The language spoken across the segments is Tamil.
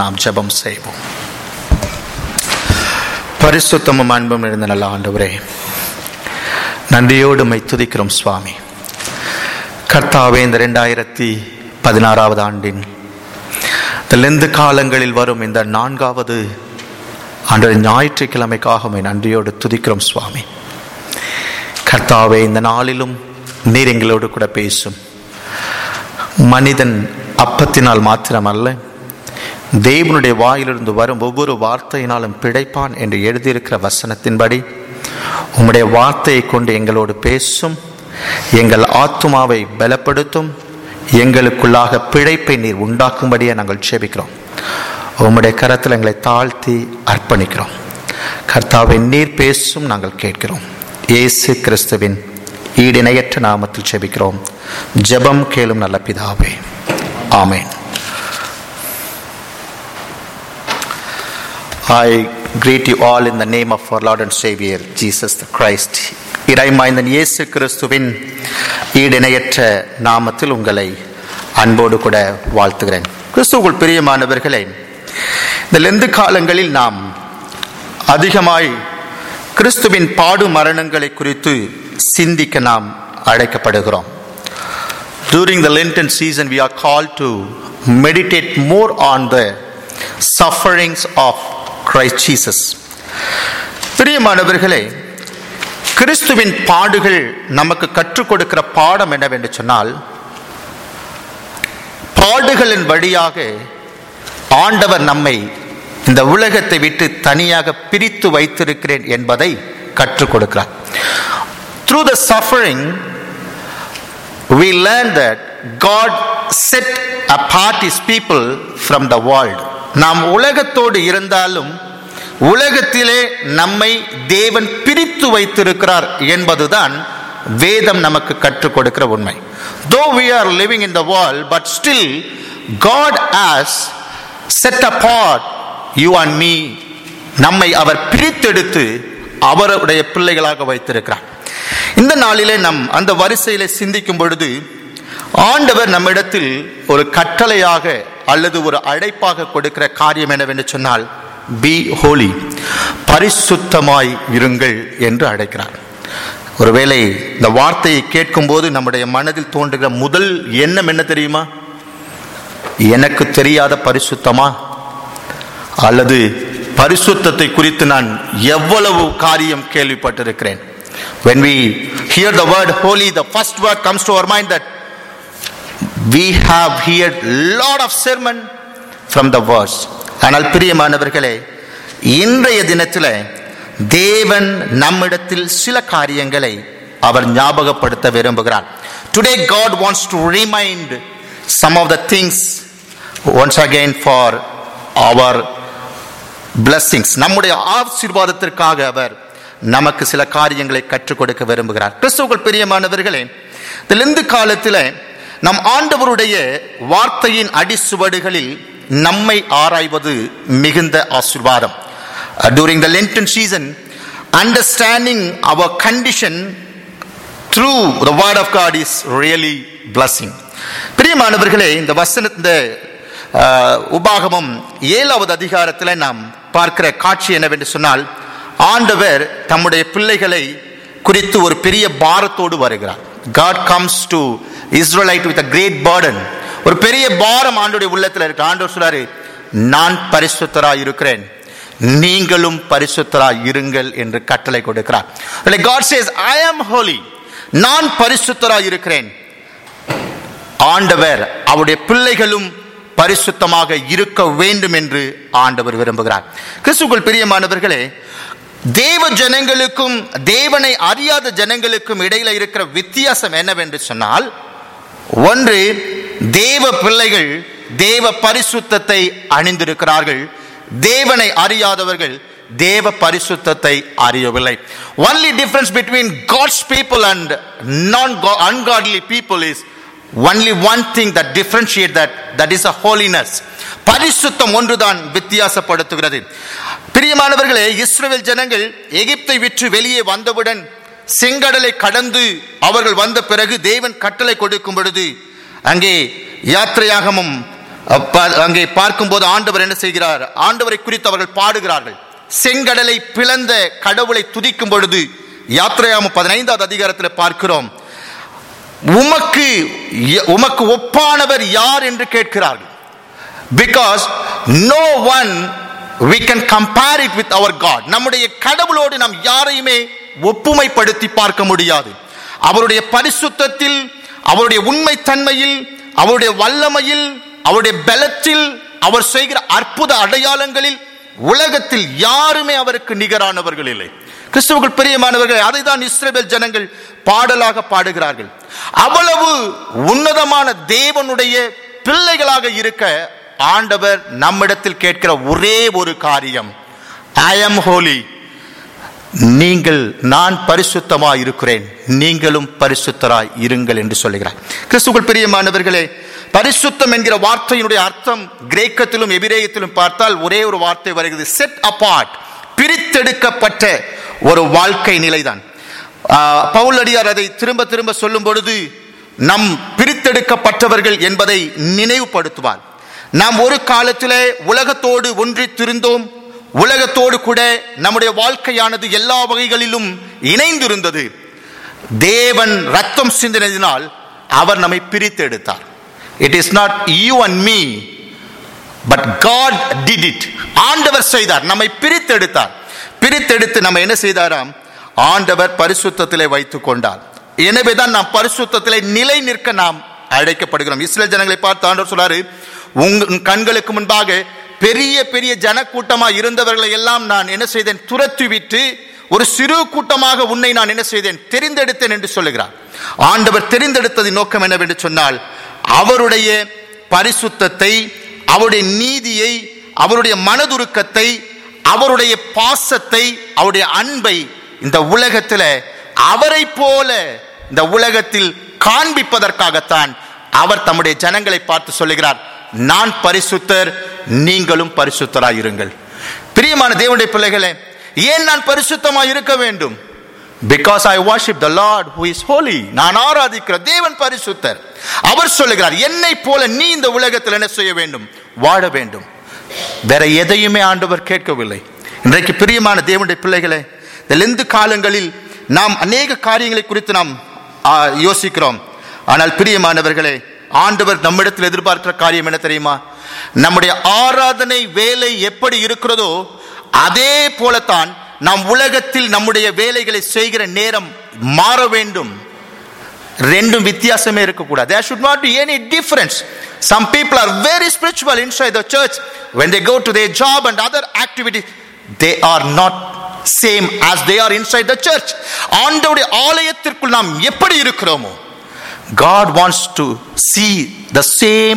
நாம் ஜெபம் செய்வோம் பரிசுத்தமும் அன்பும் இருந்த நல்ல ஆண்டவரே நன்றியோடு மை துதிக்கிறோம் சுவாமி கர்த்தாவே இந்த ரெண்டாயிரத்தி பதினாறாவது ஆண்டின் இந்த லெந்து காலங்களில் வரும் இந்த நான்காவது ஆண்டு ஞாயிற்றுக்கிழமைக்காக உம்மை நன்றியோடு துதிக்கிறோம் சுவாமி கர்த்தாவே இந்த நாளிலும் நீர் எங்களோடு கூட பேசும் மனிதன் அப்பத்தினால் மாத்திரமல்ல தேவனுடைய வாயிலிருந்து வரும் ஒவ்வொரு வார்த்தையினாலும் பிழைப்பான் என்று எழுதியிருக்கிற வசனத்தின்படி உம்முடைய வார்த்தையை கொண்டு எங்களோடு பேசும் எங்கள் ஆத்துமாவை பலப்படுத்தும் எங்களுக்குள்ளாக பிழைப்பை நீர் உண்டாக்கும்படியே நாங்கள் செபிக்கிறோம் உம்முடைய கரத்தில் எங்களை தாழ்த்தி அர்ப்பணிக்கிறோம் கர்த்தாவை நீர் பேசும் நாங்கள் கேட்கிறோம் இயேசு கிறிஸ்துவின் ஈடிணையற்ற நாமத்தில் செபிக்கிறோம் ஜெபம் கேளும் நல்ல பிதாவே ஆமேன் I greet you all in the name of our Lord and Savior Jesus the Christ. இறைமாய்ந்தன் இயேசு கிறிஸ்துவின் ஈடிணையற்ற நாமத்தில் உங்களை அன்போடு கூட வாழ்த்துகிறேன் கிறிஸ்துவுக்குள் பிரியமானவர்களே இந்த லெந்து காலங்களில் நாம் அதிகமாய் கிறிஸ்துவின் பாடு மரணங்களை குறித்து சிந்திக்க நாம் அழைக்கப்படுகிறோம் During the Lenten season, we are called to meditate more on the sufferings of Christ Jesus. பிரியமானவர்களே கிறிஸ்துவின் பாடுகள் நமக்கு கற்றுக் கொடுக்கிற பாடம் என்னவென்று சொன்னால் பாடுகளின் வழியாக ஆண்டவர் நம்மை இந்த உலகத்தை விட்டு தனியாக பிரித்து வைத்திருக்கிறேன் என்பதை கற்றுக் கொடுக்கிறார் through the suffering we learn that God set apart his people from the world. நாம் உலகத்தோடு இருந்தாலும் உலகத்திலே நம்மை தேவன் பிரித்து வைத்திருக்கிறார் என்பதுதான் வேதம் நமக்கு கற்றுக் கொடுக்கிற உண்மை though we are living in the world but still God has set apart you and me நம்மை அவர் பிரித்தெடுத்து அவருடைய பிள்ளைகளாக வைத்திருக்கிறார் இந்த நாளிலே நம் அந்த வரிசையிலே சிந்திக்கும் பொழுது ஆண்டவர் நம்மிடத்தில் ஒரு கட்டளையாக அல்லது ஒரு அழைப்பாக கொடுக்கிற காரியம் என்னவென்று சொன்னால் பி ஹோலி பரிசுத்தமாய் இருங்கள் என்று அழைக்கிறார் ஒருவேளை இந்த வார்த்தையை கேட்கும்போது நம்முடைய மனதில் தோன்றுகிற முதல் எண்ணம் என்ன தெரியுமா எனக்கு தெரியாத பரிசுத்தமா அல்லது பரிசுத்தத்தை குறித்து நான் எவ்வளவு காரியம் கேள்விப்பட்டிருக்கிறேன் when we hear the word holy the first word comes to our mind that we have heard lot of sermon from the words ஆனால் பிரியமானவர்களே இன்றைய தினத்தில் தேவன் நம்மிடத்தில் சில காரியங்களை அவர் ஞாபகப்படுத்த விரும்புகிறார் today God wants to remind some of the things once again for our blessings நம்முடைய ஆசீர்வாதத்திற்காக அவர் நமக்கு சில காரியங்களை கற்றுக் கொடுக்க விரும்புகிறார் கிறிஸ்துவுக்குள் பிரியமானவர்களே இந்த காலத்தில் நம் ஆண்டவருடைய வார்த்தையின் அடிசுவடுகளில் நம்மை ஆராய்வது மிகுந்த ஆசிர்வாதம் during the Lenten season understanding our condition through the word of God is really blessing பிரியமானவர்களே இந்த வசன இந்த உபாகமம் ஏழாவது அதிகாரத்தில் நாம் பார்க்கிற காட்சி என்னவென்று சொன்னால் ஆண்டவர் தம்முடைய பிள்ளைகளை குறித்து ஒரு பெரிய பாரத்தோடு வருகிறார் God comes to Israelite with a great burden ஒரு பெரிய பாரம் ஆண்டுடைய உள்ளத்தில் இருக்கு ஆண்டவர் சொல்றாரு நான் பரிசுத்தராய் இருக்கிறேன் நீங்களும் பரிசுத்தராய் இருங்கள் என்று கட்டளை கொடுக்கிறார் காட் சேஸ் ஐ ஆம் ஹோலி நான் பரிசுத்தராய் இருக்கிறேன் ஆண்டவர் அவருடைய பிள்ளைகளும் பரிசுத்தமாக இருக்க வேண்டும் என்று ஆண்டவர் விரும்புகிறார் கிறிஸ்துக்குள் பிரியமானவர்களே தேவ ஜனங்களுக்கும் தேவனை அறியாத ஜனங்களுக்கும் இடையில இருக்கிற வித்தியாசம் என்னவென்று சொன்னால் ஒன்று தேவ பிள்ளைகள் தேவ பரிசுத்தத்தை அணிந்திருக்கிறார்கள் தேவனை அறியாதவர்கள் தேவ பரிசுத்தத்தை அறியவில்லை only difference between God's people and non ungodly people is only one thing that differentiate that that is a holiness பரிசுத்தம் ஒன்றுதான் வித்தியாசப்படுத்துகிறது பிரியமானவர்களே இஸ்ரேல் ஜனங்கள் எகிப்தை விற்று வெளியே வந்தவுடன் செங்கடலை கடந்து அவர்கள் வந்த பிறகு தேவன் கட்டளை கொடுக்கும் பொழுது அங்கே யாத்திரையாகமும் அப்ப அங்கே பார்க்கும்போது ஆண்டவர் என்ன செய்கிறார் ஆண்டவரை குறித்து அவர்கள் பாடுகிறார்கள் செங்கடலை பிளந்த கடவுளை துதிக்கும் பொழுது யாத்திரையாம பதினைந்தாவது அதிகாரத்தில் பார்க்கிறோம் உமக்கு உமக்கு ஒப்பானவர் யார் என்று கேட்கிறார்கள் because no one we can compare it with our god நம்முடைய கடவுளோடு நாம் யாரையுமே ஒப்புமைப்படுத்தி பார்க்க முடியாது அவருடைய பரிசுத்தத்தில் அவருடைய உண்மை தன்மையில் அவருடைய வல்லமையில் அவருடைய பலத்தில் அவர் செய்கிற அற்புத அடையாளங்களில் உலகத்தில் யாருமே அவருக்கு நிகரானவர்கள் இல்லை கிறிஸ்துவுக்குள் பிரியமானவர்கள் அதை தான் இஸ்ரேல் ஜனங்கள் பாடலாக பாடுகிறார்கள் அவ்வளவு உன்னதமான தேவனுடைய பிள்ளைகளாக இருக்க ஆண்டவர் நம்மிடத்தில் கேட்கிற ஒரே ஒரு காரியம் ஐ am holy நீங்கள் நான் பரிசுத்தமாய் இருக்கிறேன் நீங்களும் பரிசுத்தராய் இருங்கள் என்று சொல்லுகிறார் கிறிஸ்துக்குள் பிரியமானவர்களே பரிசுத்தம் என்கிற வார்த்தையினுடைய அர்த்தம் கிரேக்கத்திலும் எபிரேயத்திலும் பார்த்தால் ஒரே ஒரு வார்த்தை வருகிறது செட் அபார்ட் பிரித்தெடுக்கப்பட்ட ஒரு வாழ்க்கை நிலைதான் ஆஹ், பவுலடியார் அதை திரும்ப திரும்ப சொல்லும் பொழுது நம் பிரித்தெடுக்கப்பட்டவர்கள் என்பதை நினைவுபடுத்துவார் நாம் ஒரு காலத்திலே உலகத்தோடு ஒன்றி திருந்தோம் உலகத்தோடு கூட நம்முடைய வாழ்க்கையானது எல்லா வகைகளிலும் இணைந்திருந்தது தேவன் ரத்தம் சிந்தினதினால் அவர் நம்மை பிரித்து எடுத்தார் it is not you and me but God did it ஆண்டவர் செய்தார் நம்மை பிரித்தெடுத்தார் பிரித்தெடுத்து நம்ம என்ன செய்தாராம் ஆண்டவர் பரிசுத்தத்திலே வைத்துக் கொண்டார் எனவேதான் நாம் பரிசுத்தத்திலே நிலை நிற்க நாம் அழைக்கப்படுகிறோம் இஸ்ரேல் ஜனங்களை பார்த்து ஆண்டவர் சொல்றாரு உங்க கண்களுக்கு முன்பாக பெரிய பெரிய ஜனக்கூட்டமா இருந்தவர்களை எல்லாம் நான் என்ன செய்தேன் துரத்தி விட்டு ஒரு சிறு கூட்டமாக உன்னை நான் என்ன செய்தேன் தெரிந்தெடுத்தேன் என்று சொல்லுகிறார் ஆண்டவர் தெரிந்தெடுத்ததின் நோக்கம் என்னவென்று சொன்னால் அவருடைய பரிசுத்தத்தை அவருடைய நீதியை அவருடைய மனதுருக்கத்தை அவருடைய பாசத்தை அவருடைய அன்பை இந்த உலகத்தில் அவரை போல இந்த உலகத்தில் காண்பிப்பதற்காகத்தான் அவர் தம்முடைய ஜனங்களை பார்த்து சொல்லுகிறார் நான் பரிசுத்தர் நீங்களும் பரிசுத்தராய் இருங்கள் பிரியமான தேவனுடைய பிள்ளைகளே ஏன் நான் பரிசுத்தமாய் இருக்க வேண்டும் because I worship the Lord who is holy நான் ஆராதிக்கிற தேவன் பரிசுத்தர் அவர் சொல்லுகிறார் என்னை போல நீ இந்த உலகத்தில் என்ன செய்ய வேண்டும் வாழ வேண்டும் வேற எதையுமே ஆண்டவர் கேட்கவில்லை இன்றைக்கு பிரியமான தேவனுடைய பிள்ளைகளே இந்த லெந்து காலங்களில் நாம் அநேக காரியங்களை குறித்து நாம் ஆ, யோசிக்கிறோம் ஆனால் பிரியமானவர்களே ஆண்டவர் நம்மிடத்தில் எதிர்பார்க்கிற காரியம் என்ன தெரியுமா நம்முடைய ஆராதனை வேலை எப்படி இருக்கிறதோ அதே போலத்தான் நாம் உலகத்தில் நம்முடைய வேலைகளை செய்கிற நேரம் மாற வேண்டும் ரெண்டும் வித்தியாசமே இருக்கக்கூடாது there should not be any difference some people are very spiritual inside the church when they go to their job and other activities they are not same as they are inside the church ஆண்டவருடைய ஆலயத்திற்குள் நாம் எப்படி இருக்கிறோமோ God wants to see the same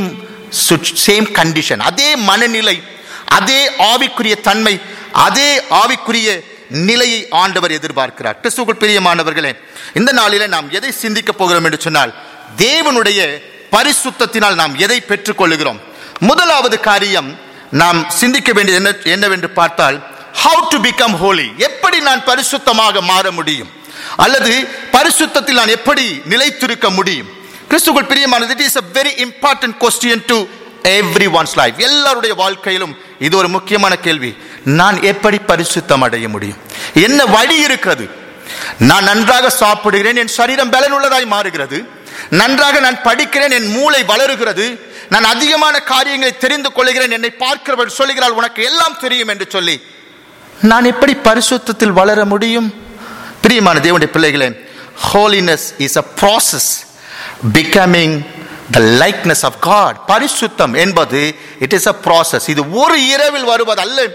same condition அதே மனநிலை அதே ஆவிக்குரிய தன்மை அதே ஆவிக்குரிய நிலையை ஆண்டவர் எதிர்பார்க்கிறார் கிறிஸ்துக்குள் பிரியமானவர்களே இந்த நாளிலே நாம் எதை சிந்திக்க போகிறோம் என்று சொன்னால் தேவனுடைய பரிசுத்தத்தினால் நாம் எதை பெற்றுக்கொள்ளுகிறோம் முதலாவது காரியம் நாம் சிந்திக்க வேண்டியது என்ன என்னவென்று பார்த்தால் how to become holy எப்படி நான் பரிசுத்தமாக மாற முடியும் அல்லது பரிசுத்தத்தில் நான் எப்படி நிலைத்திருக்க முடியும் கிறிஸ்துக்குள் பிரியமானது it is a very important question to everyone's life எல்லாருடைய வாழ்க்கையிலும் இது ஒரு முக்கியமான கேள்வி நான் எப்படி பரிசுத்தம் அடைய முடியும் என்ன வழி இருக்கிறது நான் நன்றாக சாப்பிடுகிறேன் என் சரீரம் பலனுள்ளதாய் மாறுகிறது நன்றாக நான் படிக்கிறேன் என் மூளை வளருகிறது நான் அதிகமான காரியங்களை தெரிந்து கொள்கிறேன் என்னை பார்க்கிறவர் சொல்லுகிறாள் உனக்கு எல்லாம் தெரியும் என்று சொல்லி நான் எப்படி பரிசுத்தத்தில் வளர முடியும் பிரியமான தேவனுடைய பிள்ளைகளே holiness is a process becoming the likeness of God பரிசுத்தம் என்பது இட் இஸ் அ ப்ராசஸ் இது ஒரு இரவில் வருவது அல்ல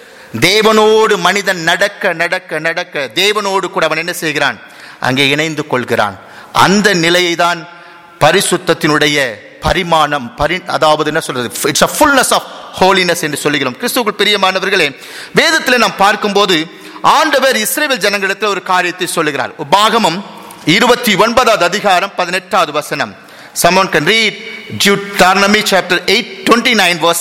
தேவனோடு மனிதன் நடக்க நடக்க நடக்க தேவனோடு கூட அவன் என்ன செய்கிறான் அங்கே இணைந்து கொள்கிறான் அந்த நிலையை தான் பரிசுத்தத்தினுடைய பரிமாணம் பரி அதாவது என்ன சொல்றது it's a fullness of holiness என்று சொல்லுகிறோம் கிறிஸ்துவுக்குள் பிரியமானவர்களே வேதத்தில் நாம் பார்க்கும்போது ஆண்டவர் இஸ்ரேல் ஜனங்களிடத்தில் ஒரு காரியத்தை சொல்லுகிறார் உபாகமம் இருபத்தி ஒன்பதாவது அதிகாரம் பதினெட்டாவது வசனம் someone can read Deuteronomy chapter 8 29 verse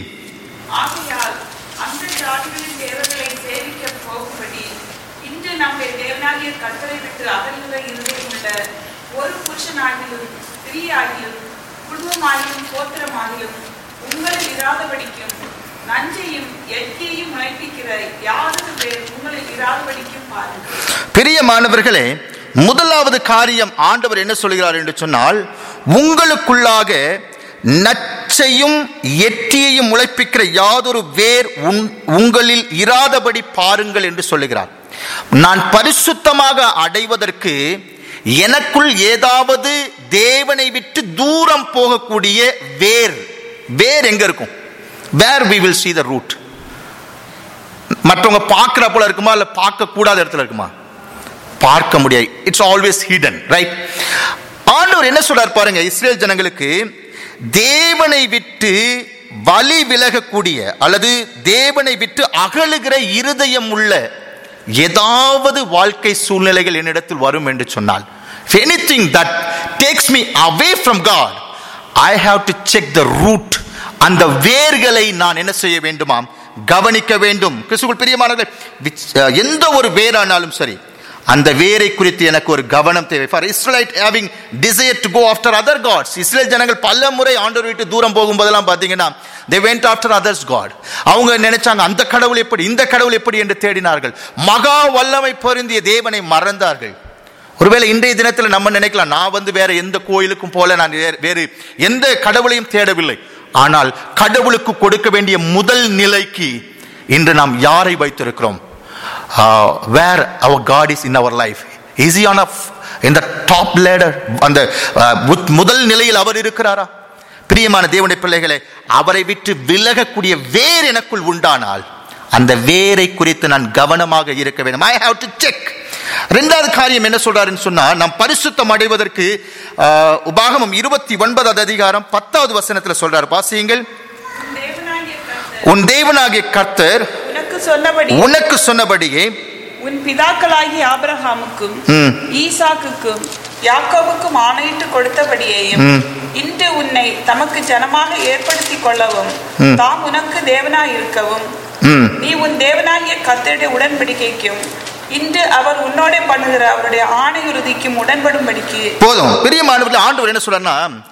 18 ஆகையால் அந்த ஜாதிகளின் தேவர்களை சேவிக்கப் போகும்படி இன்று நம்முடைய தேவனாகிய கர்த்தரை விட்டு அகலுகிற இருதயமுள்ள ஒரு புருஷனாகிலும் ஸ்திரீயாகிலும் குடும்பமாகிலும் கோத்திரமாகிலும் உங்களில் இராதபடிக்கும் நஞ்சையும் எட்டியையும் முளைப்பிக்கிற யாதொரு பேர் உங்களில் இராதபடிக்கும் பாருங்கள் பிரியமானவர்களே முதலாவது காரியம் ஆண்டவர் என்ன சொல்கிறார் என்று சொன்னால் உங்களுக்குள்ளாக நச்சையும் எட்டியையும் முளைப்பிக்கிற யாதொரு வேர் உன்- உங்களில் இராதபடி பாருங்கள் என்று சொல்லுகிறார் நான் பரிசுத்தமாக அடைவதற்கு எனக்குள் ஏதாவது தேவனை விட்டு தூரம் போகக்கூடிய வேர் வேர் எங்க இருக்கும் வேர் we will see the root மற்றவங்க பார்க்கிற போல இருக்குமா இல்ல பார்க்க கூடாத இடத்துல இருக்குமா பார்க்க முடியாது இட்ஸ் ஆல்வேஸ் ஹிடன் ரைட் ஆண்டவர் என்ன சொல்றார் பாருங்க இஸ்ரேல் ஜனங்களுக்கு தேவனை விட்டு வழி விலகக்கூடிய அல்லது தேவனை விட்டு அகலுகிற இருதயம் உள்ள ஏதாவது வாழ்க்கை சூழ்நிலைகள் என்னிடத்தில் வரும் என்று சொன்னால் anything that takes me away from God I have to check the root அந்த வேர்களை நான் என்ன செய்ய வேண்டுமாம் கவனிக்க வேண்டும் கிறிஸ்துக்குள் பிரியமானவர்களே which- அஹ், எந்த ஒரு வேரானாலும் சரி அந்த வேரை குறித்து எனக்கு ஒரு கவனம் தேவை for Israelite having desire to go after other gods Israel ஜனங்கள் பல முறை ஆண்டவர் விட்டு தூரம் போகும்போதெல்லாம் பார்த்தீங்கன்னா they went after others god அவங்க நினைச்சாங்க அந்த கடவுள் எப்படி இந்த கடவுள் எப்படி என்று தேடினார்கள் மகா வல்லமை பொருந்திய தேவனை மறந்தார்கள் ஒருவேளை இன்றைய தினத்தில் நம்ம நினைக்கலாம் நான் வந்து வேற எந்த கோயிலுக்கும் போல நான் வேறு- வேறு எந்த கடவுளையும் தேடவில்லை ஆனால் கடவுளுக்கு கொடுக்க வேண்டிய முதல் நிலைக்கு இன்று நாம் யாரை வைத்திருக்கிறோம் where our God is in our life is on இந்த டாப் லேடர் அந்த uh, முத்- முதல் நிலையில் அவர் இருக்கிறாரா பிரியமான தேவனுடைய பிள்ளைகளே அவரை விட்டு விலகக்கூடிய வேர் எனக்குள் உண்டானால் அந்த வேரை குறித்து நான் கவனமாக இருக்க வேண்டும் ஐ ஹாவ் டு செக் ரெண்டாவது காரியம் என்ன சொல்றாருன்னு சொன்னா நாம் பரிசுத்தம் அடைவதற்கு ஆஹ், உபாகமம் இருபத்தி ஒன்பதாவது அதிகாரம் பத்தாவது வசனத்துல சொல்றாரு பாசியுங்கள் உன் தேவனாகிய கர்த்தர் உன் தேவனாகிய கர்த்தர் உனக்கு சொன்னபடி உனக்கு சொன்னபடியே உன் பிதாக்களாகிய ஆபிரகாமுக்கும் ம். ஈசாக்குக்கும் யாக்கோவுக்கும் ஆணையிட்டு கொடுத்தபடியேயும் ம். இன்று உன்னை தமக்கு ஜனமாக ஏற்படுத்திக் கொள்ளவும் தாம் உனக்கு தேவனாய் இருக்கவும் ம் நீ உன் தேவனாகிய கர்த்தருடைய உடன்படிக்கைக்கும் இன்று அவர் உன்னோட பண்ணுகிற அவருடைய ஆணையுறுதிக்கும் உடன்படும்படிக்கு போதும் பிரியமானவர்கள் ஆண்டவர் என்ன சொல்றாருன்னா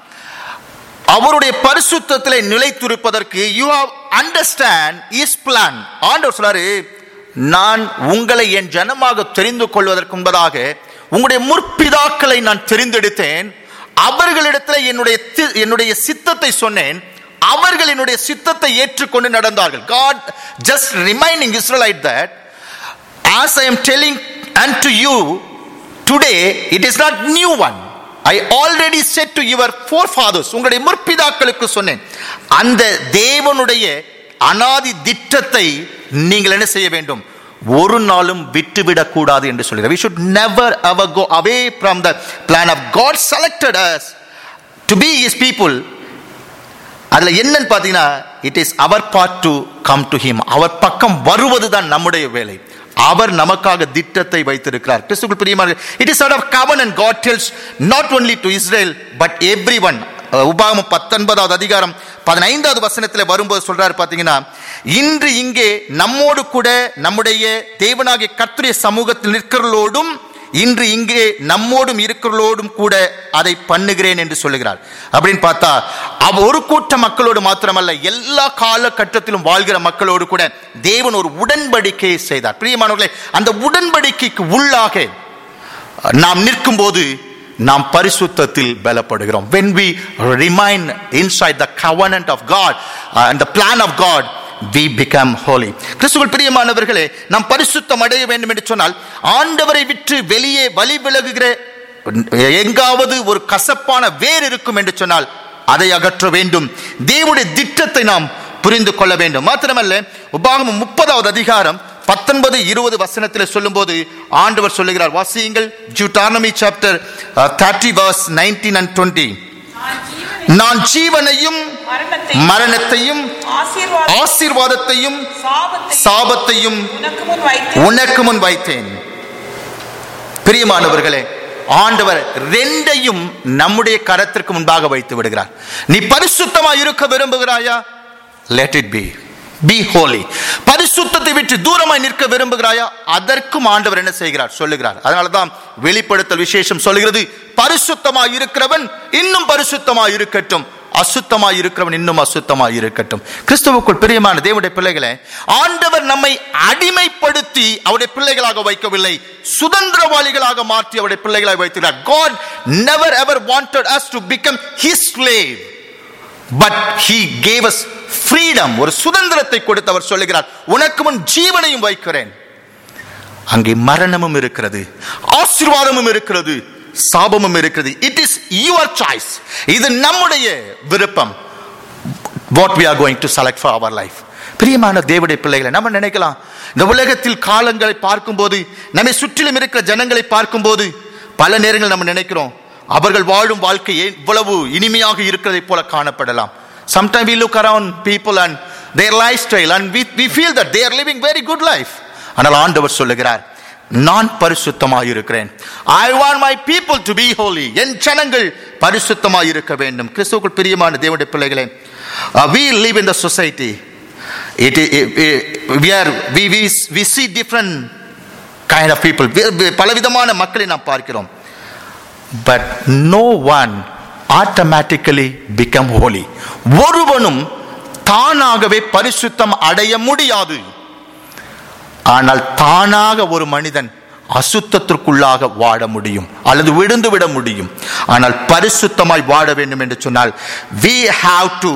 அவருடைய பரிசுத்தத்திலே நிலைத்திருப்பதற்கு you have understand is plan ஆண்டவர் சொல்றாரு நான் உங்களை என் ஜனமாக தெரிந்து கொள்வதற்கு முன்பதாக உங்களுடைய முற்பிதாக்களை நான் தெரிந்தெடுத்தேன் அவர்களிடத்தில் என்னுடைய தி- என்னுடைய சித்தத்தை சொன்னேன் அவர்கள் என்னுடைய சித்தத்தை ஏற்றுக்கொண்டு நடந்தார்கள் God just remaining Israelite that as I am telling unto you today, it is not new one. I already said to your forefathers, உங்களுடைய முற்பிதாக்களுக்கு சொன்னேன் அந்த தேவனுடைய அனாதி திட்டத்தை நீங்கள் என்ன செய்ய வேண்டும் ஒரு நாளும் விட்டுவிடக் கூடாது என்று சொல்கிறார் we should never ever go away from the plan of god selected us to be his people அதுல என்னன்னு பாத்தீங்கன்னா it is our part to come to him அவர் பக்கம் வருவது தான் நம்முடைய வேலை அவர் நமக்காக திட்டத்தை வைத்திருக்கிறார் கிறிஸ்துக்குள் பிரியமான it is of covenant and God tells not only to Israel but everyone உபாகமம் பத்தொன்பதாவது அதிகாரம் பதினைந்தாவது வசனத்தில் வரும்போது சொல்றாரு பாத்தீங்கன்னா இன்று இங்கே நம்மோடு கூட நம்முடைய தேவனாகிய கர்த்தருடைய சமூகத்தில் நிற்கிறவர்களோடும் இன்று இங்கே நம்மோடும் இருக்கிறவர்களோடும் கூட அதை பண்ணுகிறேன் என்று சொல்லுகிறார் அப்படின்னு பார்த்தா அவ ஒரு கூட்ட மக்களோடு மாத்திரமல்ல எல்லா காலகட்டத்திலும் வாழ்கிற மக்களோடு கூட தேவன் ஒரு உடன்படிக்கையை செய்தார் பிரியமானவர்களே அந்த உடன்படிக்கைக்கு உள்ளாக நாம் நிற்கும்போது நாம் பரிசுத்தத்தில் பலப்படுகிறோம் when we remain inside the covenant of god uh, and the plan of god we become holy கிறிஸ்துவுக்குள் பிரியமானவர்களே நாம் பரிசுத்தம் அடைய வேண்டும் என்று சொன்னால் ஆண்டவரை விட்டு வெளியே வழி விலகுகிற எங்காவது ஒரு கசப்பான வேர் இருக்கும் என்று சொன்னால் அதை அகற்ற வேண்டும் தேவனுடைய திட்டத்தை நாம் புரிந்து கொள்ள வேண்டும் மாத்திரமல்ல உபாகமம் முப்பதாவது அதிகாரம் பத்தொன்பது இருபது வசனத்தில் சொல்லும்போது ஆண்டவர் சொல்லுகிறார் வாசியுங்கள் ஜூட்டானமி chapter thirty verse nineteen and twenty நான் ஜீவனை நான் ஜீவனையும் மரணத்தை மரணத்தையும் ஆசீர்வாத ஆசீர்வாதத்தையும் சாபத்தை சாபத்தையும் உனக்கு முன் வைத்து உனக்கு முன் வைத்தேன் பிரியமானவர்களே ஆண்டவர் ரெண்டையும் நம்முடைய கரத்திற்கு முன்பாக வைத்து விடுகிறார் நீ பரிசுத்தமா இருக்க விரும்புகிறாயா let it be be holy பரிசுத்தத்தை விட்டு தூரமாய் நிற்க விரும்புகிறாயா அதற்கும் ஆண்டவர் என்ன செய்கிறார் சொல்லுகிறார் அதனாலதான் வெளிப்படுத்தல் விசேஷம் சொல்லுகிறது பரிசுத்தமாய் இருக்கிறவன் இன்னும் பரிசுத்தமாய் இருக்கட்டும் அசுத்தமாய் இருக்கிறவன் இன்னும் அசுத்தமாய் இருக்கட்டும் கிறிஸ்துவுக்குள் பிரியமான தேவனுடைய பிள்ளைகளே ஆண்டவர் நம்மை அடிமைப்படுத்தி அவருடைய பிள்ளைகளாக வைக்கவில்லை சுதந்திரவாளிகளாக மாற்றி அவருடைய பிள்ளைகளாக வைத்திருக்கிறார் God never ever wanted us to become his slave but he gave us freedom ஒரு சுதந்திரத்தை கொடுத்து அவர் சொல்லுகிறார் உனக்கு முன் ஜீவனையும் வைக்கிறேன் அங்கே மரணமும் இருக்கிறது ஆசீர்வாதமும் இருக்கிறது சாபமும் இருக்கிறது இட் இஸ் யுவர் சாய்ஸ் இது நம்முடைய விருப்பம் what we are going to select for our life பிரியமான தேவடைய பிள்ளைகளை நம்ம நினைக்கலாம் இந்த உலகத்தில் காலங்களை பார்க்கும்போது நம்மை சுற்றிலும் இருக்கிற ஜனங்களை பார்க்கும்போது பல நேரங்கள் நம்ம நினைக்கிறோம் அவர்கள் வாழும் வாழ்க்கை ஏன் இவ்வளவு இனிமையாக இருக்கிறதை போல காணப்படலாம் sometime we look around people and their life style and we we feel that they're living very good life ஆனால் ஆண்டவர் சொல்லுகிறார் நான் பரிசுத்தமாக இருக்கிறேன் I want my people to be holy என் ஜனங்கள் பரிசுத்தமாக இருக்க வேண்டும் கிறிஸ்துவுக்குள் பிரியமான தேவனுடைய பிள்ளைகளே we live in the society it we are we we we see different kind of people பலவிதமான மக்களை நாம் பார்க்கிறோம் but no one automatically become Holi ஒருவனும் தானாகவே பரிசுத்தம் அடைய முடியாது ஆனால் தானாக ஒரு மனிதன் அசுத்தத்திற்குள்ளாக வாழ முடியும் அல்லது விழுந்து விட முடியும் ஆனால் பரிசுத்தமாய் வாழ வேண்டும் என்று சொன்னால் we have to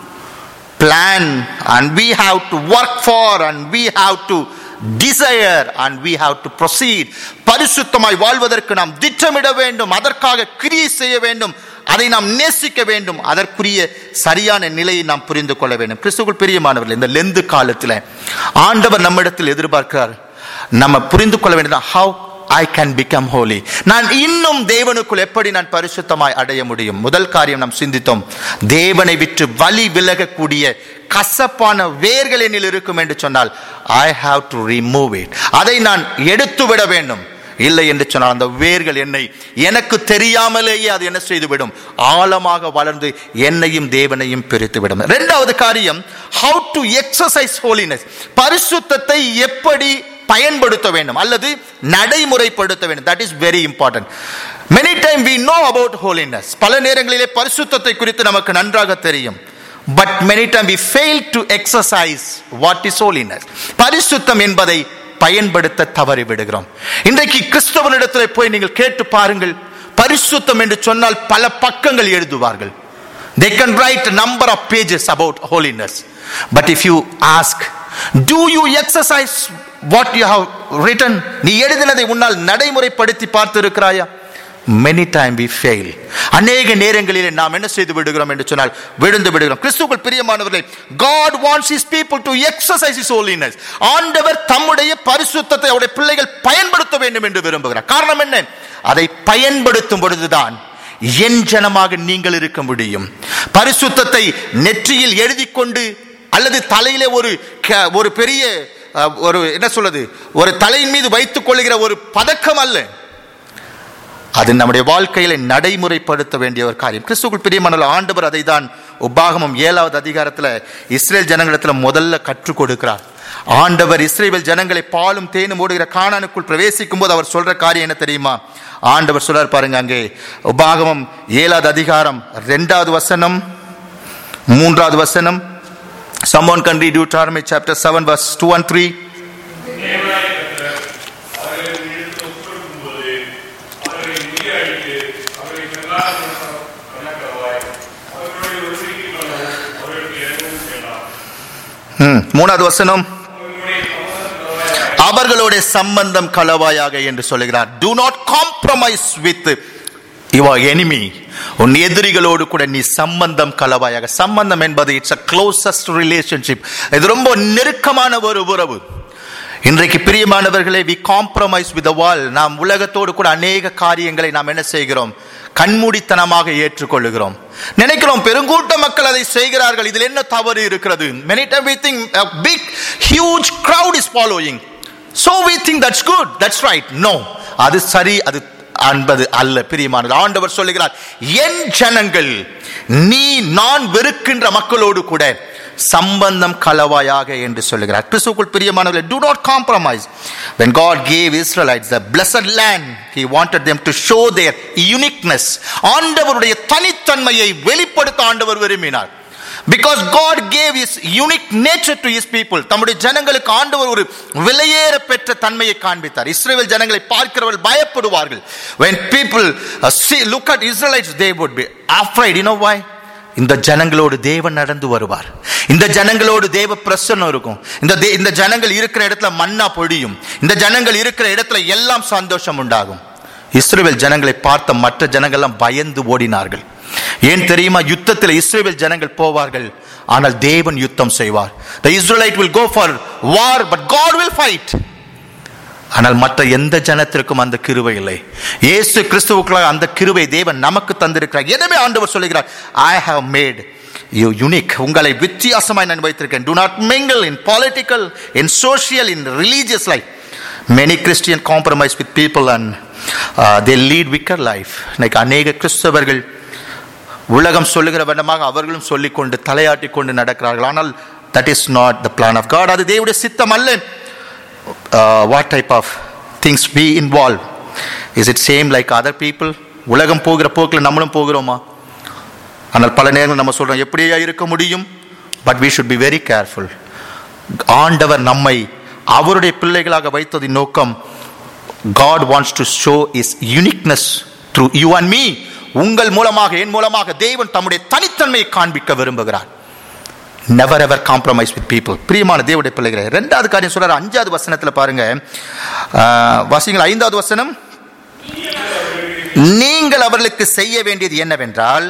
plan and we have to work for and we have to desire and we have to proceed பரிசுத்தமாய் வாழ்வதற்கு நாம் திட்டமிட வேண்டும் அதற்காக கிரியை செய்ய வேண்டும் அதை நாம் நேசிக்க வேண்டும் அதற்குரிய சரியான நிலையை நாம் புரிந்து கொள்ள வேண்டும் கிறிஸ்துக்குள் பிரியமானவர்கள் இந்த லெந்து காலத்தில் ஆண்டவர் நம்மிடத்தில் எதிர்பார்க்கிறார் நம்ம புரிந்து கொள்ள வேண்டியது how I can become holy நான் இன்னும் தேவனுக்குள் எப்படி நான் பரிசுத்தமாய் அடைய முடியும் முதல் காரியம் நாம் சிந்தித்தோம் தேவனை விட்டு வழி விலகக்கூடிய கசப்பான வேர்கள் என்னில் இருக்கும் என்று சொன்னால் I have to remove it அதை நான் எடுத்து விட வேண்டும் இல்லை என்று சொன்னால் அந்த வேர்கள் என்னை எனக்கு தெரியாமலேயே அது என்ன செய்துவிடும் ஆழமாக வளர்ந்து என்னையும் தேவனையும் பிரித்துவிடும் இரண்டாவது காரியம் ஹவு டு எக்ஸசைஸ் ஹோலினஸ் பரிசுத்தத்தை எப்படி பயன்படுத்த வேண்டும் அல்லது நடைமுறைப்படுத்த வேண்டும் that is very important many time we know about holiness பல நேரங்களிலே பரிசுத்தத்தை குறித்து நமக்கு நன்றாக தெரியும் but many time we fail to exercise what is holiness பரிசுத்தம் என்பதை பயன்படுத்த தவறி விடுகிறோம் இன்றைக்கு கிறிஸ்தவனிடத்தில் போய் நீங்கள் கேட்டு பாருங்கள் பரிசுத்தம் என்று சொன்னால் பல பக்கங்கள் எழுதுவார்கள் they can write a number of pages about holiness but if you ask do you exercise what you have written நீ எழுதினதை உன்னால் நடைமுறைப்படுத்தி பார்த்து இருக்கிறாயா மெனி டைம் வி ஃபெயில் அநேக நேரங்களிலே நாம் என்ன செய்து விடுகிறோம் என்று சொன்னால் விழுந்து விடுகிறோம் கிறிஸ்துவுக்குள் பிரியமானவர்களே God wants his people to exercise his holiness ஆண்டவர் தம்முடைய பரிசுத்தத்தை அவருடைய பிள்ளைகள் பயன்படுத்த வேண்டும் என்று விரும்புகிறார் காரணம் என்ன அதை பயன்படுத்தும் பொழுதுதான் என் ஜனமாக நீங்கள் இருக்க முடியும் பரிசுத்தத்தை நெற்றியில் எழுதி கொண்டு அல்லது தலையிலே ஒரு க- ஒரு பெரிய அஹ், ஒரு என்ன சொல்றது ஒரு தலையின் மீது வைத்துக் கொள்ளுகிற ஒரு பதக்கம் அல்ல அது நம்முடைய வாழ்க்கையில நடைமுறைப்படுத்த வேண்டிய ஒரு காரியம் கிறிஸ்துக்குள் பிரியமான ஆண்டவர் அதை தான் உபாகமம் ஏழாவது அதிகாரத்துல இஸ்ரேல் ஜனங்களிடத்துல முதல்ல கற்றுக் கொடுக்கிறார் ஆண்டவர் இஸ்ரேல் ஜனங்களை பாலும் தேனும் ஓடுகிற கானானுக்குள் பிரவேசிக்கும் போது அவர் சொல்ற காரியம் என்ன தெரியுமா ஆண்டவர் சொல்றார் பாருங்க அங்கே உபாகமம் ஏழாவது அதிகாரம் ரெண்டாவது வசனம் மூன்றாவது வசனம் someone can read Deuteronomy chapter 7 verse 2 and 3 ம், மூணாவது வசனம் அவர்களுடைய சம்பந்தம் களவாயாக என்று சொல்லுகிறார் do not compromise with your enemy உன் எதிரிகளோடு கூட நீ சம்பந்தம் கலவாயாக சம்பந்தம் என்பது இட்ஸ் அ க்ளோசஸ்ட் ரிலேஷன்ஷிப் இது ரொம்ப நெருக்கமான ஒரு உறவு இன்றைக்கு பிரியமானவர்களே வி காம்ப்ரமைஸ் வித் வால் நாம் உலகத்தோடு கூட அநேக காரியங்களை நாம் என்ன செய்கிறோம் கண்மூடித்தனமாக ஏற்றுக்கொள்ளுகிறோம் நினைக்கிறோம் பெருங்கூட்ட மக்கள் அதை செய்கிறார்கள் இதில் என்ன தவறு இருக்கிறது many time we think a big huge crowd is following so we think that's good that's right no அது சரி அது என்பது அல்ல பிரியமானது ஆண்டவர் சொல்லுகிறார் என் ஜனங்கள் நீ நான் வெறுக்கின்ற மக்களோடு கூட சம்பந்தம் கலவாயாக என்று சொல்லுகிறார் கிறிஸ்துக்குள் பிரியமானவர்களே do not compromise when god gave israelites the blessed land he wanted them to show their uniqueness ஆண்டவருடைய தனித்தன்மையை வெளிப்படுத்த ஆண்டவர் விரும்பினார் because god gave his unique nature to his people தம்முடைய ஜனங்களுக்கு ஆண்டவர் ஒரு விலையேற பெற்ற தன்மையை காண்பித்தார் இஸ்ரேல் ஜனங்களை பார்க்கிறவர்கள் பயப்படுவார்கள் when people uh, see look at israelites they would be afraid you know why இந்த ஜனங்களோடு தேவன் நடந்து வருவார் இந்த ஜனங்களோடு தேவ பிரசன்னம் இருக்கும் இந்த தே- இந்த ஜனங்கள் இருக்கிற இடத்துல மண்ணா பொழியும் இந்த ஜனங்கள் இருக்கிற இடத்துல எல்லாம் சந்தோஷம் உண்டாகும் இஸ்ரேல் ஜனங்களை பார்த்த மற்ற ஜனங்கள்லாம் பயந்து ஓடினார்கள் ஏன் தெரியுமா யுத்தத்தில் இஸ்ரேல் ஜனங்கள் போவார்கள் ஆனால் தேவன் யுத்தம் செய்வார் the israelite will go for war but god will fight ஆனால் மற்ற எந்த ஜனத்திற்கும் அந்த கிருபை இல்லை இயேசு கிறிஸ்துவுக்குள்ள அந்த கிருபை தேவன் நமக்கு தந்திருக்கிறார் எனவே ஆண்டவர் சொல்லுகிறார் I have made you unique உங்களை வித்தியாசமாய் நான் வைத்திருக்கேன் do not mingle in political in social in religious life many christian compromise with people and uh, they lead wicked life like அநேக கிறிஸ்தவர்கள் உலகம் சொல்லுகிற வண்ணமாக அவர்களும் சொல்லிக்கொண்டு தலையாட்டி கொண்டு நடக்கிறார்கள் ஆனால் that is not the plan of God அது தேவனுடைய சித்தம் அல்ல what type of things be involve is it same like other people உலகம் போகிற போக்கில் நம்மளும் போகிறோமா ஆனால் பல நேரங்கள் நம்ம சொல்றோம் எப்படியா இருக்க முடியும் but we should be very careful ஆண்டவர் நம்மை அவருடைய பிள்ளைகளாக வைத்ததின் நோக்கம் God wants to show his uniqueness through you and me உங்கள் மூலமாக என் மூலமாக தேவன் தம்முடைய தனித்தன்மையை காண்பிக்க விரும்புகிறார் never ever compromise with people பிரியமான தேவனுடைய பிள்ளைகளை ரெண்டாவது காரியம் சொல்றாரு அஞ்சாவது வசனத்துல பாருங்க ஆஹ், வாசிங்களா ஐந்தாவது வசனம் நீங்கள் அவர்களுக்கு செய்ய வேண்டியது என்னவென்றால்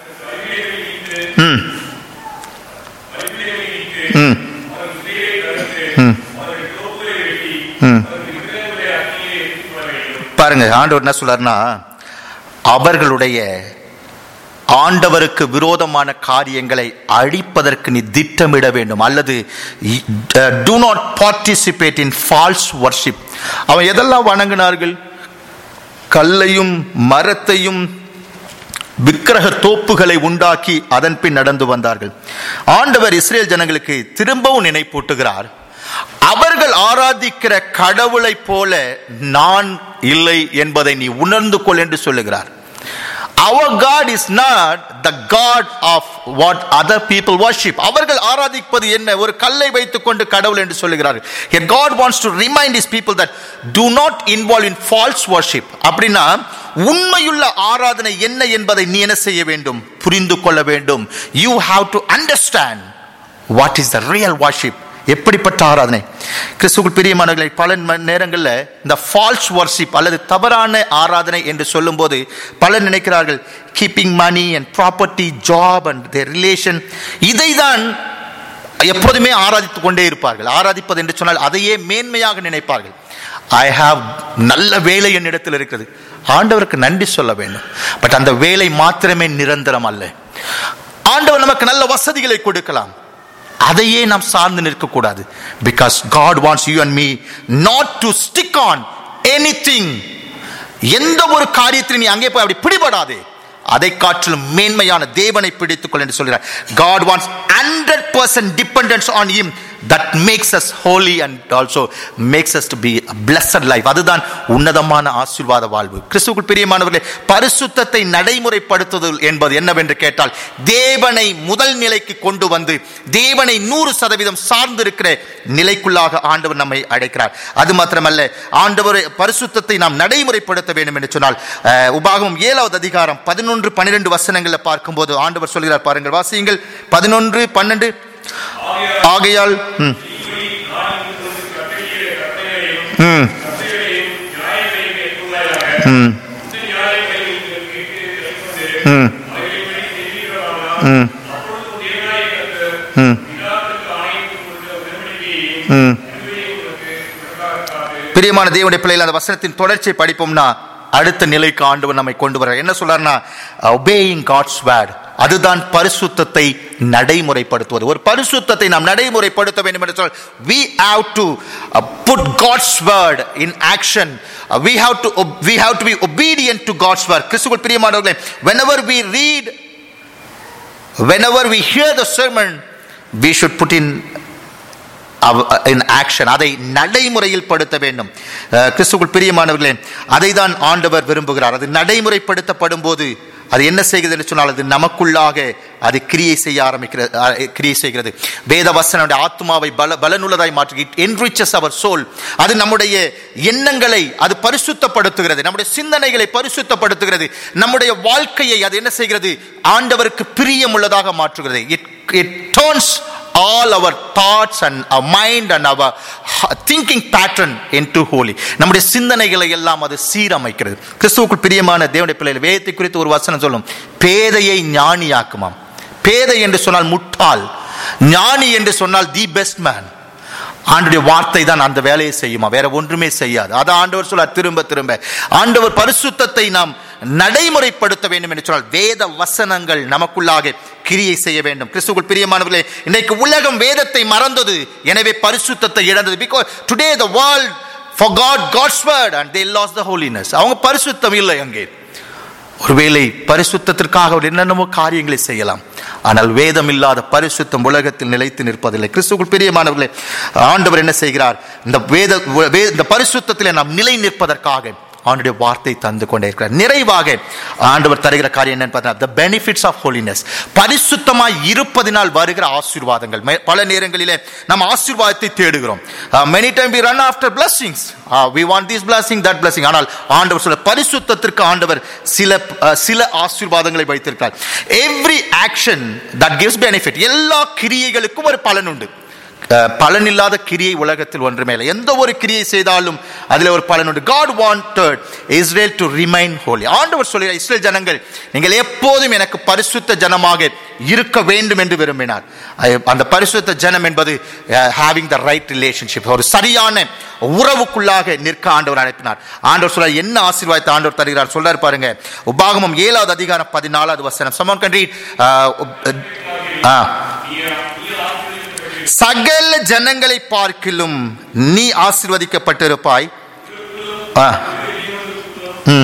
ம் ம் ம் ம் பாருங்க ஆண்டவர் என்ன சொல்றாருன்னா அவர்களுடைய ஆண்டவருக்கு விரோதமான காரியங்களை அழிப்பதற்கு நீ திட்டமிட வேண்டும் அல்லது do not participate in false worship அவன் எதெல்லாம் வணங்கினார்கள் கல்லையும் மரத்தையும் விக்கிரக தோப்புகளை உண்டாக்கி அதன் பின் நடந்து வந்தார்கள் ஆண்டவர் இஸ்ரேல் ஜனங்களுக்கு திரும்பவும் நினைப்பூட்டுகிறார் அவர்கள் ஆராதிக்கிற கடவுளைப் போல நான் இல்லை என்பதை நீ உணர்ந்து கொள் என்று சொல்லுகிறார் our god is not the god of what other people worship அவர்கள் ஆராதிப்பது என்ன ஒரு கல்லை வைத்துக் கொண்டு கடவுள் என்று சொல்லுகிறார்கள் here god wants to remind his people that do not involve in false worship அப்படின்னா உண்மையுள்ள ஆராதனை என்ன என்பதை நீ என்ன செய்ய வேண்டும் புரிந்து கொள்ள வேண்டும் you have to understand what is the real worship எப்படிப்பட்ட ஆராதனை கிறிஸ்துக்குள் பிரியமானவர்களை பல ம- நேரங்களில் இந்த ஃபால்ஸ் வர்ஷிப் அல்லது தவறான ஆராதனை என்று சொல்லும்போது பலர் நினைக்கிறார்கள் keeping money and property job and their relation இதை தான் எப்போதுமே ஆராதித்துக் கொண்டே இருப்பார்கள் ஆராதிப்பது என்று சொன்னால் அதையே மேன்மையாக நினைப்பார்கள் ஐ ஹாவ் நல்ல வேலை என்னிடத்தில் இருக்கிறது ஆண்டவருக்கு நன்றி சொல்ல வேண்டும் பட் அந்த வேலை மாத்திரமே நிரந்தரம் அல்ல ஆண்டவர் நமக்கு நல்ல வசதிகளை கொடுக்கலாம் அதையே நாம் சார்ந்து நிற்கக்கூடாது because God wants you and me not to stick on anything எந்த ஒரு காரியத்திலும் நீ அங்கே போய் அப்படி பிடிபடாதே அதை காட்டிலும் மேன்மையான தேவனை பிடித்துக்கொள் என்று சொல்கிறார் God wants 100% dependence on him that makes us holy and also makes us to be a blessed life அதுதான் உன்னதமான ஆசீர்வாத வாழ்வு கிறிஸ்துவுக்குள் பிரியமானவர்களே பரிசுத்தத்தை நடைமுறைப்படுத்துதல் என்பது என்னவென்று கேட்டால் தேவனை முதல் நிலைக்கு கொண்டு வந்து தேவனை நூறு சதவீதம் சார்ந்திருக்கிற நிலைக்குள்ளாக ஆண்டவர் நம்மை அழைக்கிறார் அது மாத்திரமல்ல ஆண்டவர் பரிசுத்தத்தை நாம் நடைமுறைப்படுத்த வேண்டும் என்று சொன்னால் அஹ், உபாகமம் ஏழாவது அதிகாரம் பதினொன்று பன்னிரெண்டு வசனங்களில் பார்க்கும்போது ஆண்டவர் சொல்கிறார் பாருங்கள் வாசியுங்கள் பதினொன்று பன்னெண்டு ஆகையால் ம் ம் ம் ம் ம் ம் ம் பிரியமான தேவனுடைய பிள்ளைகள் அந்த வசனத்தின் தொடர்ச்சியை படிப்போம்னா அடுத்த நிலைக்கு ஆண்டவர் நம்மை கொண்டு வர என்ன சொல்றாருன்னா obeying God's word அதுதான் பரிசுத்தத்தை நடைமுறைப்படுத்துவது ஒரு பரிசுத்தத்தை நாம் நடைமுறைப்படுத்த வேண்டும் என்று சொன்னால் we have to uh, put God's word in action Uh, we have to ob- we have to be obedient to God's word கிறிஸ்துவுக்குள் பிரியமானவர்களே whenever we read whenever we hear the sermon we should put in in action அதை நடைமுறையில் படுத்த வேண்டும் அஹ், கிறிஸ்துவுக்குள் பிரியமானவர்களே அதை தான் ஆண்டவர் விரும்புகிறார் அது நடைமுறைப்படுத்தப்படும் போது அது என்ன செய்கிறது என்று சொன்னால் அது நமக்குள்ளாக அது கிரியை செய்ய ஆரம்பிக்கிறது அஹ், கிரியை செய்கிறது வேத வசனுடைய ஆத்மாவை பல பலனுள்ளதாய் மாற்றி இட் enriches அவர் சோல் அது நம்முடைய எண்ணங்களை அது பரிசுத்தப்படுத்துகிறது நம்முடைய சிந்தனைகளை பரிசுத்தப்படுத்துகிறது நம்முடைய வாழ்க்கையை அது என்ன செய்கிறது ஆண்டவருக்கு பிரியமுள்ளதாக மாற்றுகிறது it it turns all our thoughts and our mind and our ha- thinking pattern into holy நம்முடைய சிந்தனைகளை எல்லாம் அது சீரமைக்கிறது கிறிஸ்துவுக்குள் பிரியமான தேவனுடைய பிள்ளைகள் வேதத்தை குறித்து ஒரு வசனம் சொல்லும் பேதையை ஞானியாக்குமாம் பேதை என்று சொன்னால் முட்டாள் ஞானி என்று சொன்னால் தி பெஸ்ட் மேன் ஆண்டுடைய வார்த்தை தான் அந்த வேலையை செய்யுமா வேற ஒன்றுமே செய்யாது அதை ஆண்டவர் சொல்ல திரும்ப திரும்ப ஆண்டவர் பரிசுத்தத்தை நாம் நடைமுறைப்படுத்த வேண்டும் என்று சொன்னால் வேத வசனங்கள் நமக்குள்ளாக கிரியை செய்ய வேண்டும் கிறிஸ்துக்குள் பிரியமானவர்களே இன்னைக்கு உலகம் வேதத்தை மறந்தது எனவே பரிசுத்தத்தை இழந்தது because today the world for God God's word and they lose the holiness அவங்க பரிசுத்தம் இல்லை அங்கே ஒருவேளை பரிசுத்தத்திற்காக அவர் என்னென்னமோ காரியங்களை செய்யலாம் ஆனால் வேதம் இல்லாத பரிசுத்தம் உலகத்தில் நிலைத்து நிற்பதில்லை கிறிஸ்துக்குள் பிரியமானவர்களே ஆண்டவர் என்ன செய்கிறார் இந்த வேத வே- இந்த பரிசுத்தத்தில் நாம் நிலை நிற்பதற்காக ஆண்டுடைய வார்த்தை தந்து கொண்டே இருக்கிறார் நிறைவாக ஆண்டவர் தருகிற காரியம் என்னன்னு பார்த்தா the benefits of holiness பரிசுத்தமாய் இருப்பதினால் வருகிற ஆசீர்வாதங்கள் மே- பல நேரங்களிலே நாம் ஆசீர்வாதத்தை தேடுகிறோம் many time we run after blessings Uh, we want this blessing that blessing ஆனால் ஆண்டவர் சொல்ல பரிசுத்தத்திற்கு ஆண்டவர் சில uh, சில ஆசீர்வாதங்களை வைத்திருக்கிறார் every action that gives benefit எல்லா கிரியைகளுக்கும் ஒரு பலன் உண்டு அஹ், பலனில்லாத கிரியை உலகத்தில் ஒன்றுமே இல்லை எந்த ஒரு கிரியை செய்தாலும் அதில் ஒரு பலன் உண்டு God wanted Israel to remain holy ஆண்டவர் சொல்கிறார் இஸ்ரேல் ஜனங்கள் நீங்கள் எப்போதும் எனக்கு பரிசுத்த ஜனமாக இருக்க வேண்டும் என்று விரும்பினார் அஹ், அந்த பரிசுத்த ஜனம் என்பது ஹேவிங் த ரைட் ரிலேஷன்ஷிப் ஒரு சரியான உறவுக்குள்ளாக நிற்க ஆண்டவர் அனுப்பினார் ஆண்டவர் சொல்றார் என்ன ஆசீர்வாதத்தை ஆண்டவர் தருகிறார் சொல்றாரு பாருங்க உபாகமம் ஏழாவது அதிகாரம் பதினாலாவது வசனம் சமன் கன்றி சகல ஜனங்களை பார்க்கிலும் நீ ஆசீர்வதிக்கப்பட்டிருப்பாய் ஆ. ம்.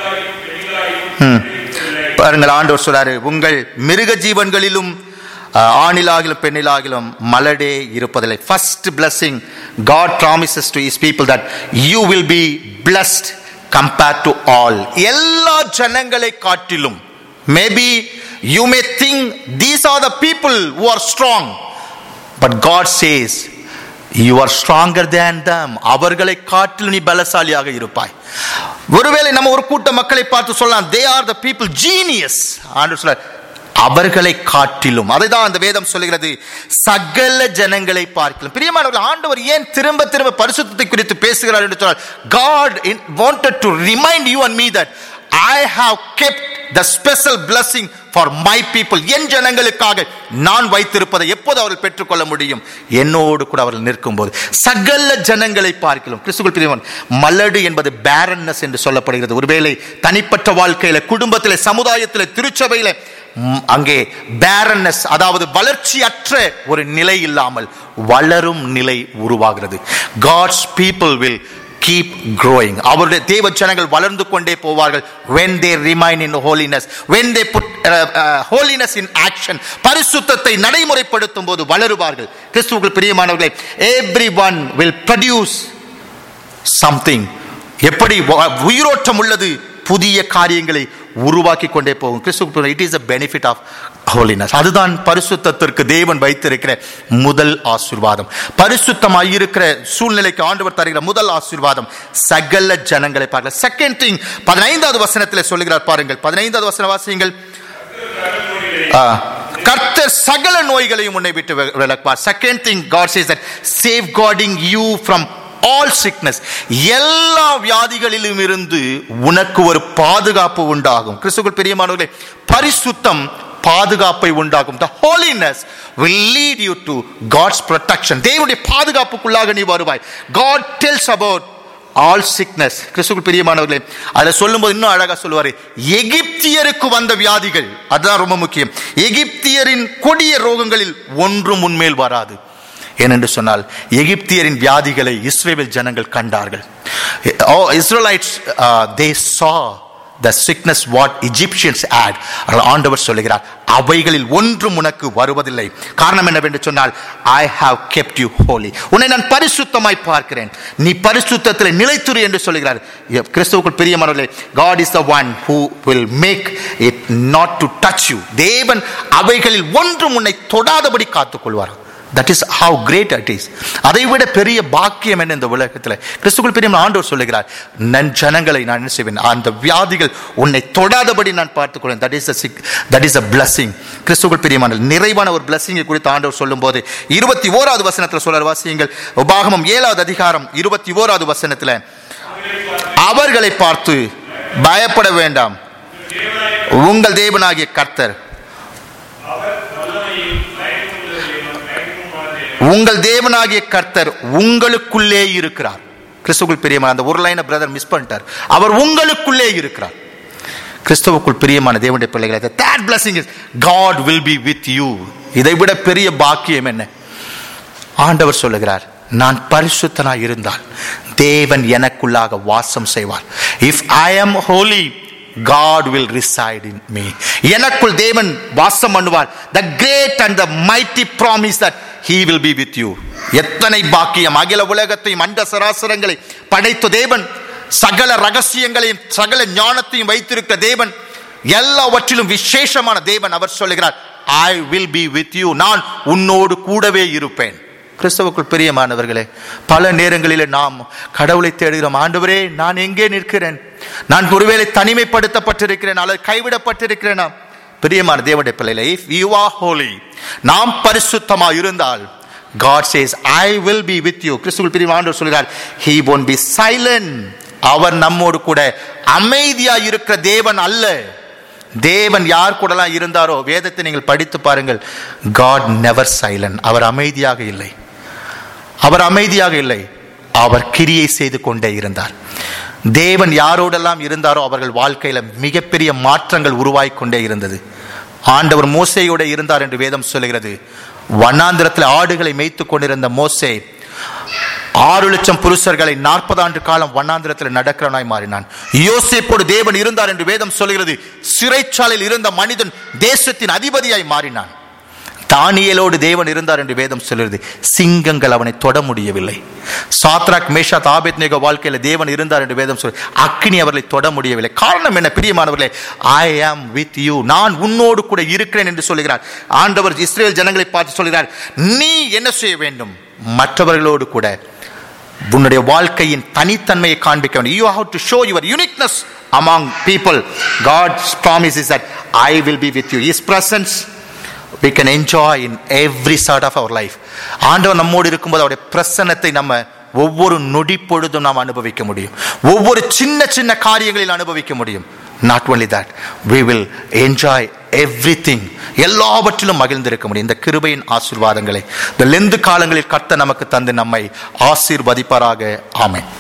ம். பாருங்கள் ஆண்டவர் சொல்றாரு உங்கள் மிருக ஜீவன்களிலும் ஆ, ஆணிலாகிலும் பெண்ணிலாகிலும் மலடே இருப்பதில்லை first blessing God promises to his people that you will be blessed compared to all எல்லா ஜனங்களை காட்டிலும் maybe you may think these are the people who are strong but God says you are stronger than them அவர்களை காட்டிலும் நீ பலசாலியாக இருப்பாய் ஒருவேளை நம்ம ஒரு கூட்ட மக்களை பார்த்து சொல்லலாம் they are the people genius ஆண்டு சொல்ல அவர்களை காட்டிலும் அதுதான் அந்த வேதம் சொல்லுகிறது சகல ஜனங்களை பார்க்கலாம் பிரியமானவர்கள் ஆண்டவர் ஏன் திரும்ப திரும்ப பரிசுத்தத்தை குறித்து பேசுகிறார் என்று சொன்னால் God wanted to remind you and me that I have kept the special blessing for my people என் ஜனங்களுக்காக நான் வைத்திருப்பதை எப்போது அவர்கள் பெற்றுக்கொள்ள முடியும் என்னோடு கூட அவர்கள் நிற்கும் போது சகல ஜனங்களை பார்க்கலாம் கிறிஸ்துக்குள் பிரியவன் மலடு என்பது பேரன்னஸ் என்று சொல்லப்படுகிறது ஒருவேளை தனிப்பட்ட வாழ்க்கையில குடும்பத்தில சமுதாயத்தில திருச்சபையில ம், அங்கே பேரன்னஸ் அதாவது வளர்ச்சியற்ற ஒரு நிலை இல்லாமல் வளரும் நிலை உருவாகிறது God's people will keep growing அவருடைய தேவ ஜனங்கள் வளர்ந்து கொண்டே போவார்கள் when they remain in holiness when they put uh, uh, holiness in action பரிசுத்தத்தை நடைமுறைப்படுத்தும் போது வளருவார்கள் கிறிஸ்துவுக்குள் பிரியமானவர்களே everyone will produce something எப்படி வ- உயிரோட்டம் உள்ளது புதிய காரியங்களை உருவாக்கி கொண்டே போகும் கிறிஸ்துவுக்கு it is a benefit of holiness அதுதான் பரிசுத்தத்திற்கு தேவன் வைத்திருக்கிற முதல் ஆசீர்வாதம் பரிசுத்தமாய் இருக்கிற சூழ்நிலைக்கு ஆண்டவர் தருகிற முதல் ஆசீர்வாதம் சகல ஜனங்களை பார்க்கல செகண்ட் திங் பதினைந்தாவது வசனத்தில் சொல்லுகிறார் பாருங்கள் பதினைந்தாவது வசன வாசியுங்கள் ஆ, கர்த்தர் சகல நோய்களையும் உன்னை விட்டு வி- விலக்குவார் second thing God says that safeguarding you from all sickness எல்லா வியாதிகளிலும் இருந்து உனக்கு ஒரு பாதுகாப்பு உண்டாகும் கிறிஸ்துக்குள் பிரியமானவர்களே பரிசுத்தம் பாதுகாப்பை உண்டாகும் the holiness will lead you to god's protection தேவனுடைய பாதுகாப்புக்குள்ளாக நீ வருவாய் god tells about all sickness கிறிஸ்துக்குள் பிரியமானவர்களே அதை சொல்லும்போது இன்னும் அழகா சொல்லுவாரு எகிப்தியருக்கு வந்த வியாதிகள் அதுதான் ரொம்ப முக்கியம் எகிப்தியரின் கொடிய ரோகங்களில் ஒன்றும் உன்மேல் வராது ஏனென்று சொன்னால் எகிப்தியரின் வியாதிகளை இஸ்ரேல் ஜனங்கள் கண்டார்கள் இஸ்ரேலைட்ஸ் தே சா the sickness what Egyptians had ஆண்டவர் சொல்லுகிறார் அவைகளில் ஒன்றும் உனக்கு வருவதில்லை காரணம் என்னவென்று சொன்னால் I have kept you holy உன்னை நான் பரிசுத்தமாய் பார்க்கிறேன் நீ பரிசுத்தத்தில் நிலைத்துரு என்று சொல்லுகிறார் கிறிஸ்துவுக்குள் பிரியமானவர்களே God is the one who will make it not to touch you தேவன் அவைகளில் ஒன்றும் உன்னை தொடாதபடி காத்துக்கொள்வார் that is how great it is அதை விட பெரிய பாக்கியம் என்ன இந்த உலகத்தில் கிறிஸ்துக்குள் பெரிய ஆண்டவர் சொல்லுகிறார் நன் ஜனங்களை நான் என்ன செய்வேன் அந்த வியாதிகள் உன்னை தொடாதபடி நான் பார்த்துக்கொள்வேன் that is sick that is a blessing கிறிஸ்துக்குள் பிரியமான நிறைவான ஒரு பிளஸிங்கை குறித்து ஆண்டவர் சொல்லும்போது இருபத்தி ஓராவது வசனத்தில் சொல்ற வாசியங்கள் உபாகமம் ஏழாவது அதிகாரம் இருபத்தி ஓராவது வசனத்தில் அவர்களை பார்த்து பயப்பட வேண்டாம் உங்கள் தேவனாகிய கர்த்தர் உங்கள் தேவனாகிய கர்த்தர் உங்களுக்குள்ளே இருக்கிறார் கிறிஸ்துவுக்குள் பிரியமான அந்த ஒரு லைனை பிரதர் மிஸ் பண்ணிட்டார் அவர் உங்களுக்குள்ளே இருக்கிறார் கிறிஸ்துவுக்குள் பிரியமான தேவனுடைய பிள்ளைகளை that blessing is God will be with you இதை விட பெரிய பாக்கியம் என்ன ஆண்டவர் சொல்லுகிறார் நான் பரிசுத்தனாய் இருந்தால் தேவன் எனக்குள்ளாக வாசம் செய்வார் if I am holy God will reside in me எனக்குள் தேவன் வாசம் பண்ணுவார் the great and the mighty promise that he will be with you எத்தனை பாக்கியம் அகில உலகத்தையும் அண்ட சராசரங்களை படைத்த தேவன் சகல ரகசியங்களையும் சகல ஞானத்தையும் வைத்திருக்க தேவன் எல்லாவற்றிலும் விசேஷமான தேவன் அவர் சொல்லுகிறார் I will be with you நான் உன்னோடு கூடவே இருப்பேன் கிறிஸ்தவுக்குள் பிரியமானவர்களே பல நேரங்களில் நாம் கடவுளை தேடுகிறோம் ஆண்டவரே நான் எங்கே நிற்கிறேன் நான் ஒருவேளை தனிமைப்படுத்தப்பட்டிருக்கிறேன் அல்லது கைவிடப்பட்டிருக்கிறேனா பிரியமான தேவனுடைய பிள்ளைகளை இஃப் யூ ஆர் ஹோலி நாம் பரிசுத்தமா இருந்தால் God says I will be with you கிறிஸ்துவுக்குள் பிரியம் ஆண்டவர் சொல்கிறார் he won't be silent அவர் நம்மோடு கூட அமைதியா இருக்கிற தேவன் அல்ல தேவன் யார் கூடலாம் இருந்தாரோ வேதத்தை நீங்கள் படித்து பாருங்கள் காட் நெவர் சைலண்ட் அவர் அமைதியாக இல்லை அவர் அமைதியாக இல்லை அவர் கிரியை செய்து கொண்டே இருந்தார் தேவன் யாரோடெல்லாம் இருந்தாரோ அவர்கள் வாழ்க்கையில மிகப்பெரிய மாற்றங்கள் உருவாய் கொண்டே இருந்தது ஆண்டவர் மோசையோட இருந்தார் என்று வேதம் சொல்லுகிறது வண்ணாந்திரத்தில் ஆடுகளை மேய்த்து கொண்டிருந்த மோசே ஆறு லட்சம் புருஷர்களை நாற்பது ஆண்டு காலம் வண்ணாந்திரத்தில் நடக்கிறனாய் மாறினான் யோசேப்போடு தேவன் இருந்தார் என்று வேதம் சொல்கிறது சிறைச்சாலையில் இருந்த மனிதன் தேசத்தின் அதிபதியாய் மாறினான் தானியலோடு தேவன் இருந்தார் என்று வேதம் சொல்கிறது சிங்கங்கள் அவனை தொட முடியவில்லை சாத்ராக் மேஷா தாபேத் நேக வாழ்க்கையில் தேவன் இருந்தார் என்று வேதம் சொல் அக்னி அவர்களை தொட முடியவில்லை காரணம் என்ன பிரியமானவர்களே ஐ ஆம் வித் யூ நான் உன்னோடு கூட இருக்கிறேன் என்று சொல்கிறார் ஆண்டவர் இஸ்ரேல் ஜனங்களை பார்த்து சொல்கிறார் நீ என்ன செய்ய வேண்டும் மற்றவர்களோடு கூட உன்னுடைய வாழ்க்கையின் தனித்தன்மையை காண்பிக்க வேண்டும் you have to show your uniqueness among people God's promise is that I will be with you is presence we can enjoy in every sort of our life ஆண்டவர் நம்மோடு இருக்கும்போது அவருடைய பிரசன்னத்தை நம்ம ஒவ்வொரு நொடி பொழுதும் நாம் அனுபவிக்க முடியும் ஒவ்வொரு சின்ன சின்ன காரியங்களில் அனுபவிக்க முடியும் not only that we will enjoy everything எல்லாவற்றிலும் மகிழ்ந்திருக்க முடியும் இந்த கிருபையின் ஆசீர்வாதங்களை இந்த லெந்து காலங்களில் கர்த்த நமக்கு தந்து நம்மை ஆசீர்வதிப்பாராக ஆமென்